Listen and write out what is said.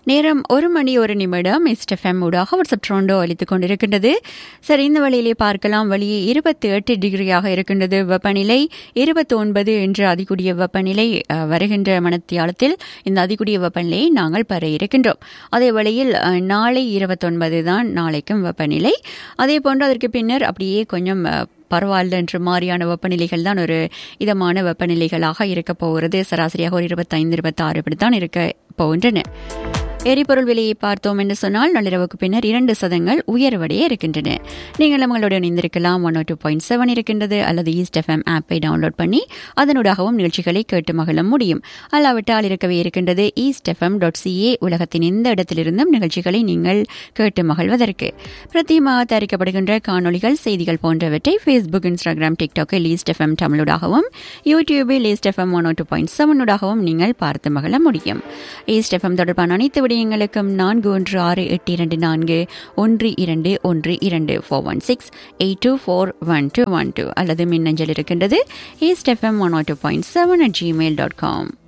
நேரம் ஒரு மணி ஒரு நிமிடம் எஸ்டெஃப்எம் ஊடாக வாட்ஸ்அப் ட்ரோண்டோ அளித்துக் கொண்டிருக்கின்றது சரி இந்த வழியிலே பார்க்கலாம் வெளியே இருபத்தி எட்டு டிகிரியாக இருக்கின்றது வெப்பநிலை இருபத்தி ஒன்பது என்று அதிகூடிய வெப்பநிலை அஹ், வருகின்ற மணத்தியாலத்தில் இந்த அதிகூடிய வெப்பநிலையை நாங்கள் பெற இருக்கின்றோம் அதே வேளையில் அஹ், நாளை இருபத்தொன்பது தான் நாளைக்கும் வெப்பநிலை அதே போன்று அதற்கு பின்னர் அப்படியே கொஞ்சம் அஹ், பரவாயில்ல என்று மாதிரியான வெப்பநிலைகள் தான் ஒரு இதமான வெப்பநிலைகளாக இருக்க போகிறது சராசரியாக ஒரு இருபத்தைந்து இருபத்தாறு இப்படித்தான் இருக்க போகின்றன எரிபொருள் விலையை பார்த்தோம் என்று சொன்னால் நள்ளிரவுக்கு பின்னர் இரண்டு சதங்கள் உயர்வடைய இருக்கின்றன நீங்கள் நம்மளுடன் இணைந்திருக்கலாம் ஒன் டூ பாயிண்ட் செவன் இருக்கின்றது அல்லது ஈஸ்ட் எஃப்எம் ஆப்பை டவுன்லோட் பண்ணி அதனூடாகவும் நிகழ்ச்சிகளை கேட்டு மகிழ முடியும் அல்லாவிட்டால் இருக்கவே இருக்கின்றது ஈஸ்ட் எஃப்எம் டாட் சிஏ உலகத்தின் எந்த இடத்திலிருந்தும் நிகழ்ச்சிகளை நீங்கள் கேட்டு மகிழ்வதற்கு பிரத்தியமாக தயாரிக்கப்படுகின்ற காணொளிகள் செய்திகள் போன்றவற்றை ஃபேஸ்புக் இன்ஸ்டாகிராம் டிக்டாக்கில் ஈஸ்ட் எஃப்எம் தமிழூடாகவும் யூடியூபில் East FM one two point செவனூடாகவும் நீங்கள் பார்த்து மகிழ முடியும் ஈஸ்ட் எஃப்எம் தொடர்பான அனைத்து விடயங்களுக்கும் நான்கு ஒன்று ஆறு எட்டு இரண்டு நான்கு ஒன்று இரண்டு ஒன்று இரண்டு four one six eight two four one two one two அல்லது மின்னஞ்சல் இருக்கின்றது East FM one two point seven at Gmail dot com